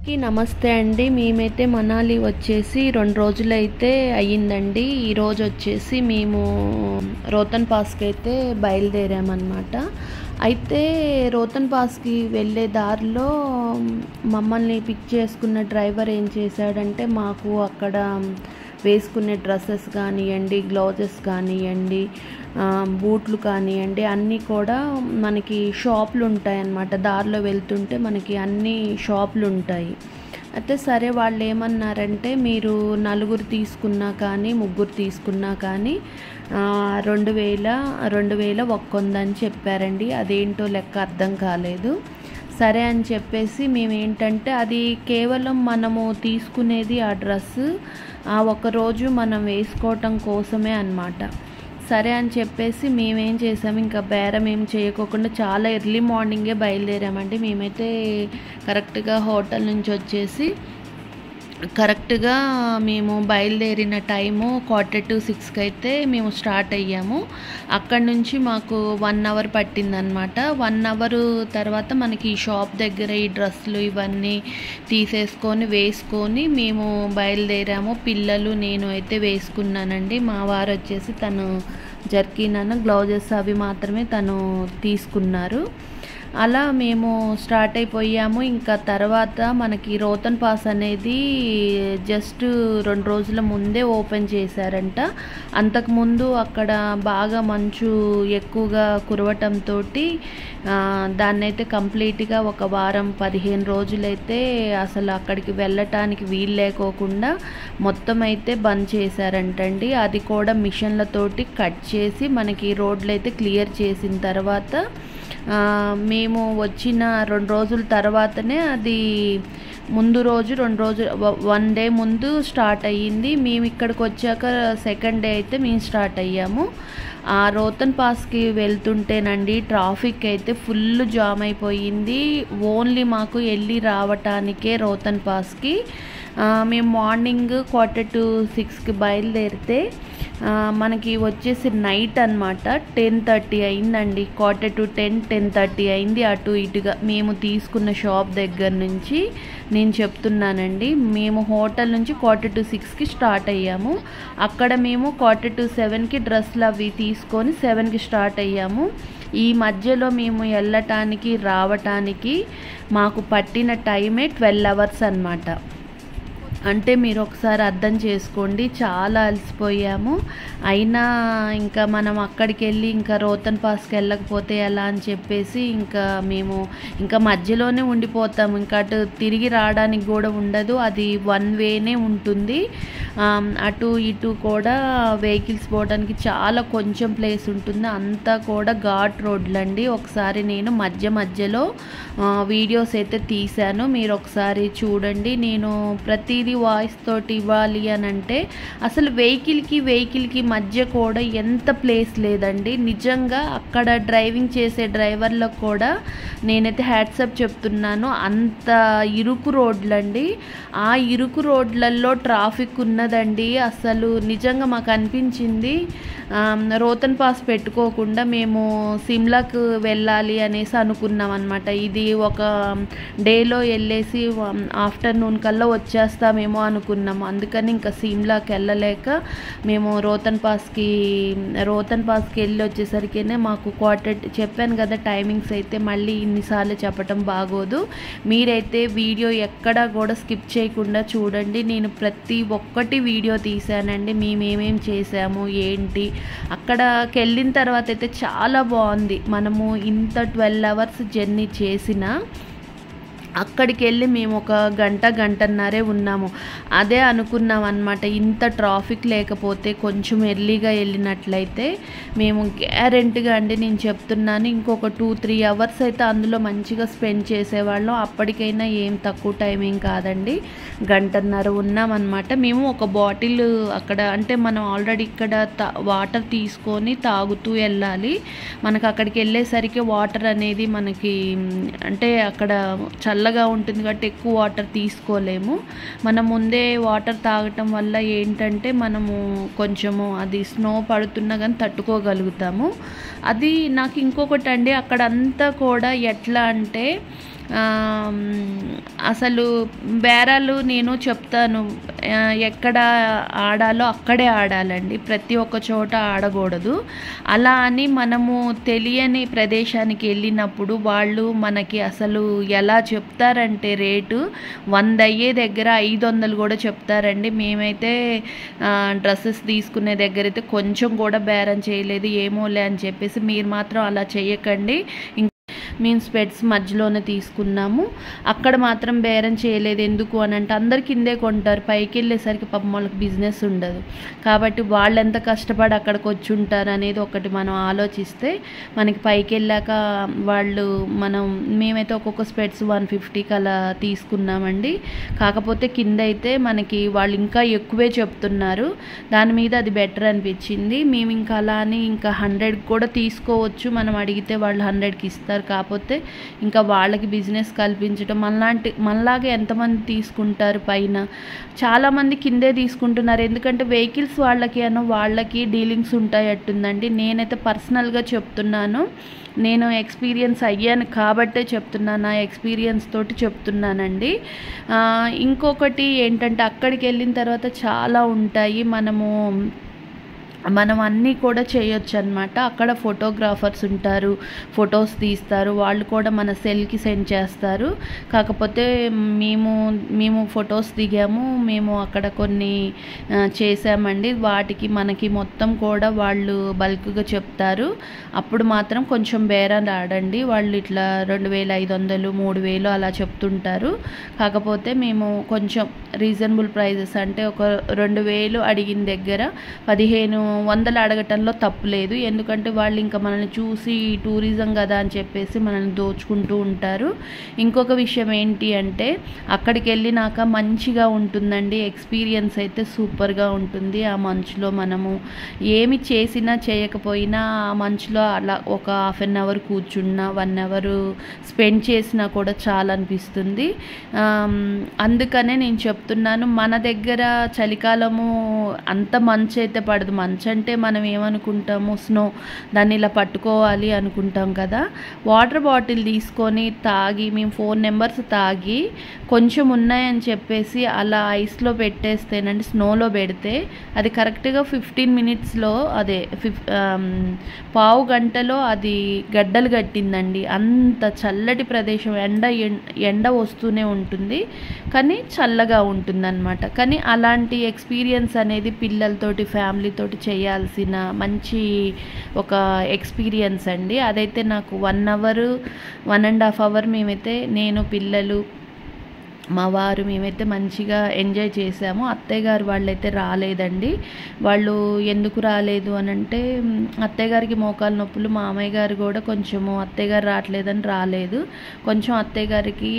కి నమస్తే అండి మేమైతే మనాలి వచ్చేసి రెండు రోజులైతే అయ్యిందండి ఈ రోజు వచ్చేసి మేము రోతన్ పాస్కి అయితే బయలుదేరామన్నమాట అయితే రోతన్ పాస్కి వెళ్ళే దారిలో మమ్మల్ని పిక్ చేసుకున్న డ్రైవర్ ఏం చేశాడంటే మాకు అక్కడ వేసుకునే డ్రెస్సెస్ కానివ్వండి గ్లౌజెస్ కానివ్వండి ఆ, బూట్లు కానివ్వండి అన్నీ కూడా మనకి షాపులు ఉంటాయి అన్నమాట దారిలో వెళ్తుంటే మనకి అన్ని షాపులు ఉంటాయి అయితే సరే వాళ్ళు ఏమన్నారంటే మీరు నలుగురు తీసుకున్నా కానీ ముగ్గురు తీసుకున్నా కానీ ఆ, రెండు వేల రెండు వేల ఒక్కొందని చెప్పారండి అదేంటో లెక్క అర్థం కాలేదు సరే అని చెప్పేసి మేము ఏంటంటే అది కేవలం మనము తీసుకునేది ఆ డ్రెస్ ఆ ఒక రోజు మనం వేసుకోవటం కోసమే అన్నమాట సరే అని చెప్పేసి మేమేం చేసాము ఇంకా బేరం ఏం చేయకోకుండా చాలా ఎర్లీ మార్నింగే బయలుదేరామండి మేమైతే కరెక్ట్గా హోటల్ నుంచి వచ్చేసి కరెక్ట్గా మేము బయలుదేరిన టైము క్వార్టర్ టు సిక్స్కి అయితే మేము స్టార్ట్ అయ్యాము అక్కడ నుంచి మాకు వన్ అవర్ పట్టిందనమాట వన్ అవర్ తర్వాత మనకి ఈ షాప్ దగ్గర ఈ డ్రెస్సులు ఇవన్నీ తీసేసుకొని వేసుకొని మేము బయలుదేరాము పిల్లలు నేను అయితే వేసుకున్నానండి మా వారు వచ్చేసి తను జర్కిన్ అన్న గ్లౌజెస్ అవి మాత్రమే తను తీసుకున్నారు అలా మేము స్టార్ట్ అయిపోయాము ఇంకా తర్వాత మనకి రోతన్ పాస్ అనేది జస్ట్ రెండు రోజుల ముందే ఓపెన్ చేశారంట అంతకుముందు అక్కడ బాగా మంచు ఎక్కువగా కురవటంతో దాన్ని అయితే కంప్లీట్గా ఒక వారం పదిహేను రోజులైతే అసలు అక్కడికి వెళ్ళటానికి వీలు లేకోకుండా మొత్తం అయితే బంద్ చేశారంటండి అది కూడా మిషన్లతోటి కట్ చేసి మనకి రోడ్లు అయితే క్లియర్ చేసిన తర్వాత ఆ, మేము వచ్చిన రెండు రోజుల తర్వాతనే అది ముందు రోజు రెండు రోజులు వన్ డే ముందు స్టార్ట్ అయ్యింది మేము ఇక్కడికి వచ్చాక సెకండ్ డే అయితే మేము స్టార్ట్ అయ్యాము ఆ రోతన్ పాస్కి వెళ్తుంటేనండి ట్రాఫిక్ అయితే ఫుల్ జామ్ అయిపోయింది ఓన్లీ మాకు వెళ్ళి రావటానికే రోతన్ పాస్కి ఆ, మేము మార్నింగ్ క్వార్టర్ టు సిక్స్కి బయలుదేరితే ఆ, మనకి వచ్చేసి నైట్ అనమాట టెన్ థర్టీ అయిందండి quarter to ten ten thirty అయింది అటు ఇటుగా మేము తీసుకున్న షాప్ దగ్గర నుంచి నేను చెప్తున్నానండి మేము హోటల్ నుంచి క్వార్టర్ టు సిక్స్కి స్టార్ట్ అయ్యాము అక్కడ మేము క్వార్టర్ టు సెవెన్కి డ్రెస్సులు అవి తీసుకొని సెవెన్కి స్టార్ట్ అయ్యాము ఈ మధ్యలో మేము వెళ్ళటానికి రావటానికి మాకు పట్టిన టైమే ట్వెల్వ్ అవర్స్ అన్నమాట అంటే మీరు ఒకసారి అర్థం చేసుకోండి చాలా అలసిపోయాము అయినా ఇంకా మనం అక్కడికి వెళ్ళి ఇంకా రోతన్ పాస్కి వెళ్ళకపోతే ఎలా అని చెప్పేసి ఇంకా మేము ఇంకా మధ్యలోనే ఉండిపోతాము ఇంకా అటు తిరిగి రావడానికి కూడా ఉండదు అది వన్ వేనే ఉంటుంది ఆమ్, అటు ఇటు కూడా వెహికల్స్ పోవడానికి చాలా కొంచెం ప్లేస్ ఉంటుంది అంతా కూడా ఘాట్ రోడ్లు అండి ఒకసారి నేను మధ్య మధ్యలో ఆ, వీడియోస్ అయితే తీశాను మీరు ఒకసారి చూడండి నేను ప్రతిదీ వాయిస్ తోటి ఇవ్వాలి అని అంటే అసలు వెహికల్కి వెహికల్కి మధ్య కూడా ఎంత ప్లేస్ లేదండి నిజంగా అక్కడ డ్రైవింగ్ చేసే డ్రైవర్లకు కూడా నేనైతే హ్యాట్సప్ చెప్తున్నాను అంత ఇరుకు రోడ్లండి ఆ ఇరుకు రోడ్లలో ట్రాఫిక్ ఉన్నదండి అసలు నిజంగా మాకు అనిపించింది ఆమ్, రోతన్ పాస్ పెట్టుకోకుండా మేము సిమ్లాకు వెళ్ళాలి అనేసి అనుకున్నాం అనమాట ఇది ఒక డేలో వెళ్ళేసి ఆఫ్టర్నూన్ కల్లా వచ్చేస్తామేమో అనుకున్నాము అందుకని ఇంకా సిమ్లాకి వెళ్ళలేక మేము రోతన్ పాస్కి రోతన్ పాస్కి వెళ్ళి వచ్చేసరికినే మాకు క్వార్టర్ చెప్పాను కదా టైమింగ్స్ అయితే మళ్ళీ ఇన్నిసార్లు చెప్పటం బాగోదు మీరైతే వీడియో ఎక్కడా కూడా స్కిప్ చేయకుండా చూడండి నేను ప్రతి ఒక్కటి వీడియో తీశానండి మేము ఏమేం చేసాము ఏంటి అక్కడికి వెళ్ళిన తర్వాత అయితే చాలా బాగుంది మనము ఇంత ట్వెల్వ్ అవర్స్ జర్నీ చేసిన అక్కడికి వెళ్ళి మేము ఒక గంట గంటన్నరే ఉన్నాము అదే అనుకున్నాం అనమాట ఇంత ట్రాఫిక్ లేకపోతే కొంచెం ఎర్లీగా వెళ్ళినట్లయితే మేము గ్యారెంటీగా అండి నేను చెప్తున్నాను ఇంకొక టూ త్రీ అవర్స్ అయితే అందులో మంచిగా స్పెండ్ చేసేవాళ్ళం అప్పటికైనా ఏం తక్కువ టైమింగ్ కాదండి గంటన్నర ఉన్నామన్నమాట మేము ఒక బాటిల్ అక్కడ అంటే మనం ఆల్రెడీ ఇక్కడ తా వాటర్ తీసుకొని తాగుతూ వెళ్ళాలి మనకు అక్కడికి వెళ్ళేసరికి వాటర్ అనేది మనకి మ్, అంటే అక్కడ చల్లగా ఉంటుంది కాబట్టి ఎక్కువ వాటర్ తీసుకోలేము మనం ముందే వాటర్ తాగటం వల్ల ఏంటంటే మనము కొంచెము అది స్నో పడుతున్నా కానీ తట్టుకోగలుగుతాము అది నాకు ఇంకొకటి అండి అక్కడ అంతా కూడా ఎట్లా అంటే ఆమ్, అసలు బేరాలు నేను చెప్తాను ఆ, ఎక్కడ ఆడాలో అక్కడే ఆడాలండి ప్రతి ఒక్క చోట ఆడకూడదు అలా అని మనము తెలియని ప్రదేశానికి వెళ్ళినప్పుడు వాళ్ళు మనకి అసలు ఎలా చెప్తారంటే రేటు వంద అయ్యే దగ్గర ఐదు వందలు కూడా చెప్తారండి మేమైతే డ్రెస్సెస్ తీసుకునే దగ్గర అయితే కొంచెం కూడా బేరం చేయలేదు ఏమోలే అని చెప్పేసి మీరు మాత్రం అలా చేయకండి ఇంక మేము స్పెట్స్ మధ్యలోనే తీసుకున్నాము అక్కడ మాత్రం బేరం చేయలేదు ఎందుకు అని అంటే అందరు కిందే కొంటారు పైకి వెళ్ళేసరికి పాపం వాళ్ళకి బిజినెస్ ఉండదు కాబట్టి వాళ్ళు ఎంత కష్టపడి అక్కడికి వచ్చి ఉంటారు అనేది ఒకటి మనం ఆలోచిస్తే మనకి పైకి వెళ్ళాక వాళ్ళు మనం మేమైతే ఒక్కొక్క స్పెట్స్ వన్ ఫిఫ్టీకి అలా తీసుకున్నామండి కాకపోతే కింద అయితే మనకి వాళ్ళు ఇంకా ఎక్కువే చెప్తున్నారు దాని మీద అది బెటర్ అనిపించింది మేము ఇంకా అలా అని ఇంకా హండ్రెడ్ కూడా తీసుకోవచ్చు మనం అడిగితే వాళ్ళు హండ్రెడ్కి ఇస్తారు కాకపోతే ఇంకా వాళ్ళకి బిజినెస్ కల్పించడం మనలాంటి మనలాగే ఎంతమంది తీసుకుంటారు పైన చాలామంది కిందే తీసుకుంటున్నారు ఎందుకంటే వెహికల్స్ వాళ్ళకి అనో వాళ్ళకి డీలింగ్స్ ఉంటాయి అట్టుందండి నేనైతే పర్సనల్గా చెప్తున్నాను నేను ఎక్స్పీరియన్స్ అయ్యాను కాబట్టే చెప్తున్నాను నా ఎక్స్పీరియన్స్ తోటి చెప్తున్నానండి ఆ, ఇంకొకటి ఏంటంటే అక్కడికి వెళ్ళిన తర్వాత చాలా ఉంటాయి మనము మనం అన్నీ కూడా చేయొచ్చు అనమాట అక్కడ ఫోటోగ్రాఫర్స్ ఉంటారు ఫొటోస్ తీస్తారు వాళ్ళు కూడా మన సెల్కి సెండ్ చేస్తారు కాకపోతే మేము మేము ఫొటోస్ దిగాము మేము అక్కడ కొన్ని ఆ, చేసామండి వాటికి మనకి మొత్తం కూడా వాళ్ళు బల్క్గా చెప్తారు అప్పుడు మాత్రం కొంచెం బేరం ఆడండి వాళ్ళు ఇట్లా రెండు వేల ఐదు వందలు మూడు వేలు అలా చెప్తుంటారు కాకపోతే మేము కొంచెం రీజనబుల్ ప్రైజెస్ అంటే ఒక రెండు వేలు అడిగిన దగ్గర పదిహేను వందలు అడగటంలో తప్పు లేదు ఎందుకంటే వాళ్ళు ఇంకా మనల్ని చూసి టూరిజం కదా అని చెప్పేసి మనల్ని దోచుకుంటూ ఉంటారు ఇంకొక విషయం ఏంటి అంటే అక్కడికి వెళ్ళినాక మంచిగా ఉంటుందండి ఎక్స్పీరియన్స్ అయితే సూపర్గా ఉంటుంది ఆ మంచులో మనము ఏమి చేసినా చేయకపోయినా ఆ మంచులో అలా ఒక హాఫ్ అన్ అవర్ కూర్చున్నా వన్ అవర్ స్పెండ్ చేసినా కూడా చాలా అనిపిస్తుంది ఆమ్, అందుకనే నేను చెప్తున్నాను మన దగ్గర చలికాలము అంత మంచు అయితే పడదు మంచు అంటే మనం ఏమనుకుంటాము స్నో దాన్ని ఇలా పట్టుకోవాలి అనుకుంటాం కదా వాటర్ బాటిల్ తీసుకొని తాగి మేము ఫోర్ నెంబర్స్ తాగి కొంచెం ఉన్నాయని చెప్పేసి అలా ఐస్లో పెట్టేస్తేనండి స్నోలో పెడితే అది కరెక్ట్గా ఫిఫ్టీన్ మినిట్స్లో అదే ఫిఫ్ ఆమ్, పావు గంటలో అది గడ్డలు కట్టిందండి అంత చల్లటి ప్రదేశం ఎండ ఎం- ఎండ వస్తూనే ఉంటుంది కానీ చల్లగా ఉంటుందన్నమాట కానీ అలాంటి ఎక్స్పీరియన్స్ అనేది పిల్లలతోటి ఫ్యామిలీతోటి చేయాల్సిన మంచి ఒక ఎక్స్పీరియన్స్ అండి అదైతే నాకు one hour one and half hour మేమైతే నేను పిల్లలు మా వారు మేమైతే మంచిగా ఎంజాయ్ చేసాము అత్తయ్య గారు వాళ్ళైతే రాలేదండి వాళ్ళు ఎందుకు రాలేదు అని అంటే మ్, అత్తయ్య గారికి మోకాలు నొప్పులు మామయ్య గారు కూడా కొంచెము అత్తయ్య గారు రావట్లేదని రాలేదు కొంచెం అత్తయ్య గారికి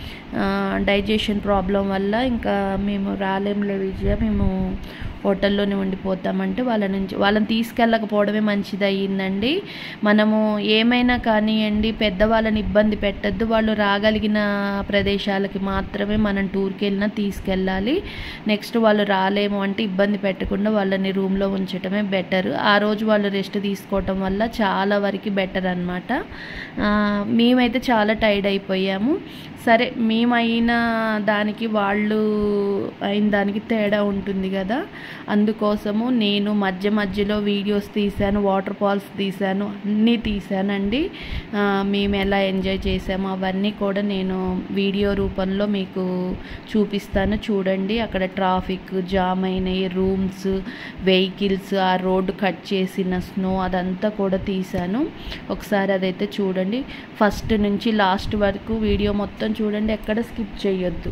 డైజెషన్ ప్రాబ్లం వల్ల ఇంకా మేము రాలేంలే విజయ మేము హోటల్లోనే ఉండిపోతామంటే వాళ్ళ నుంచి వాళ్ళని తీసుకెళ్ళకపోవడమే మంచిది అయ్యిందండి మనము ఏమైనా కానివ్వండి పెద్దవాళ్ళని ఇబ్బంది పెట్టద్దు వాళ్ళు రాగలిగిన ప్రదేశాలకి మాత్రమే మనం టూర్కి వెళ్ళినా తీసుకెళ్ళాలి నెక్స్ట్ వాళ్ళు రాలేము అంటే ఇబ్బంది పెట్టకుండా వాళ్ళని రూమ్లో ఉంచడమే బెటర్ ఆ రోజు వాళ్ళు రెస్ట్ తీసుకోవటం వల్ల చాలా వరకు బెటర్ అనమాట మేమైతే చాలా టైర్డ్ అయిపోయాము సరే మేమైన దానికి వాళ్ళు అయిన దానికి తేడా ఉంటుంది కదా అందుకోసము నేను మధ్య మధ్యలో వీడియోస్ తీశాను వాటర్ ఫాల్స్ తీశాను అన్నీ తీశానండి ఆ, మేము ఎలా ఎంజాయ్ చేసామో అవన్నీ కూడా నేను వీడియో రూపంలో మీకు చూపిస్తాను చూడండి అక్కడ ట్రాఫిక్ జామ్ అయినాయి రూమ్స్ వెహికల్స్ ఆ రోడ్డు కట్ చేసిన స్నో అదంతా కూడా తీశాను ఒకసారి అదైతే చూడండి ఫస్ట్ నుంచి లాస్ట్ వరకు వీడియో మొత్తం చూడండి ఎక్కడ స్కిప్ చేయొద్దు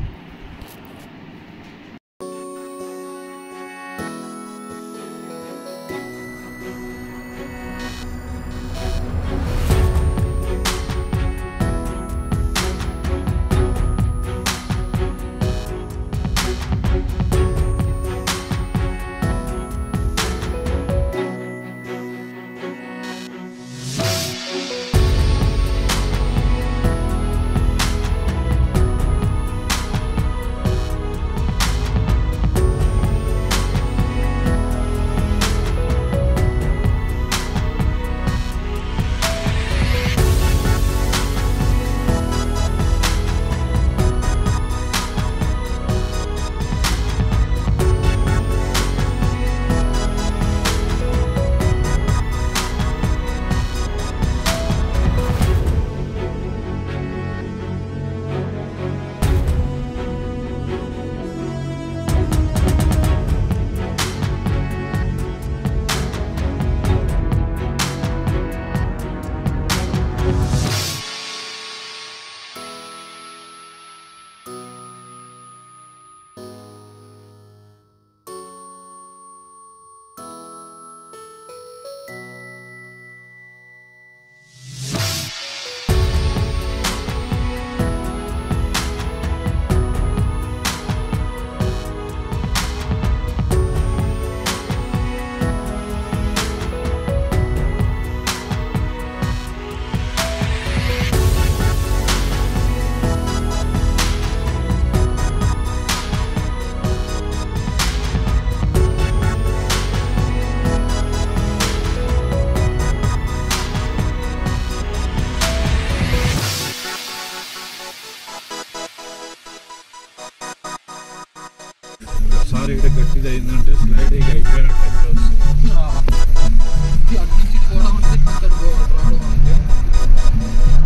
ఒకసారి ఇక్కడ గట్టిది అయిందంటే స్లైడ్ ఇక అయిపోయినట్టు అయిపోతుంది అటు నుంచి పోవడం అంటే ఇక్కడ ప్రాబ్లం అంటే